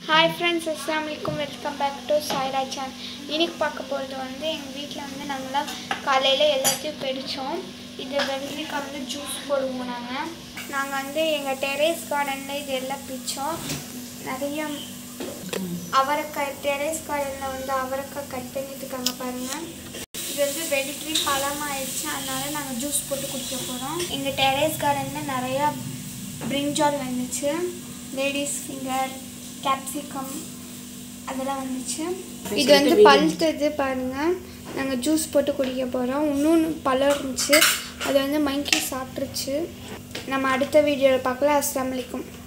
hi friends அஸ்லாம் வலைக்கும் welcome back to Saira channel இன்னைக்கு பார்க்க போகிறது வந்து எங்கள் வீட்டில் வந்து நாங்களாம் காலையில் எல்லாத்தையும் பெடித்தோம் இது வெள்ளரிக்காய் வந்து ஜூஸ் போடுவோம் நாங்கள் நாங்கள் வந்து எங்கள் டெரேஸ் கார்டனில் இது எல்லாம் பிச்சோம் நிறைய அவரைக்காய் டெரேஸ் கார்டனில் வந்து அவரைக்காய் கட் பண்ணிட்டு இருக்காங்க பாருங்கள் இது வந்து வெடிக்கி பழமாயிடுச்சு அதனால நாங்கள் ஜூஸ் போட்டு குடிக்க போகிறோம் எங்கள் டெரேஸ் கார்டனில் நிறையா பிரிஞ்சால் வந்துச்சு லேடிஸ் ஃபிங்கர் கேப்சிகம் அதெல்லாம் வந்துச்சு இது வந்து பழுத்தது பாருங்கள் நாங்கள் ஜூஸ் போட்டு குடிக்க போகிறோம் இன்னொன்று பழம் இருந்துச்சு அது வந்து மங்கி சாப்பிட்ருச்சு நம்ம அடுத்த வீடியோவில் பார்க்கலாம் அஸ்லாம் வலைக்கும்